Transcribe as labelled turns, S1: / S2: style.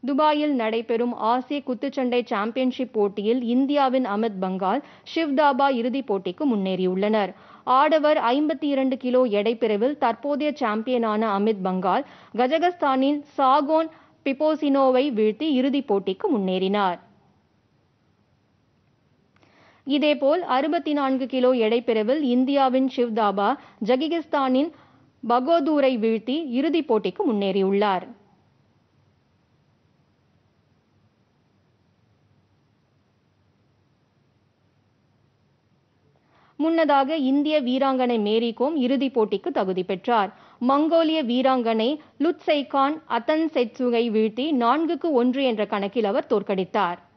S1: துபாயில் நடைபெறும் ஆசிய குத்துச்சண்டை சாம்பியன்ஷிப் போட்டியில் இந்தியாவின் அமித் பங்கால் ஷிவ் தாபா இறுதிப் போட்டிக்கு முன்னேறியுள்ளனர் ஆடவர் ஐம்பத்தி இரண்டு கிலோ எடை பிரிவில் தற்போதைய சாம்பியனான அமித் பங்கால் கஜகஸ்தானின் சாகோன் பிபோசினோவை வீழ்த்தி இறுதிப் போட்டிக்கு முன்னேறினார் இதேபோல் அறுபத்தி நான்கு கிலோ எடை பிரிவில் இந்தியாவின் ஷிவ் தாபா ஜகிகிஸ்தானின் பகோதூரை வீழ்த்தி இறுதிப் போட்டிக்கு முன்னேறியுள்ளார் முன்னதாக இந்திய வீராங்கனை மேரி கோம் இறுதிப் போட்டிக்கு தகுதி பெற்றார் மங்கோலிய வீராங்கனை லுட்செய்கான் அத்தன் செட்சுகை வீழ்த்தி நான்குக்கு ஒன்று என்ற கணக்கில் அவர் தோற்கடித்தார்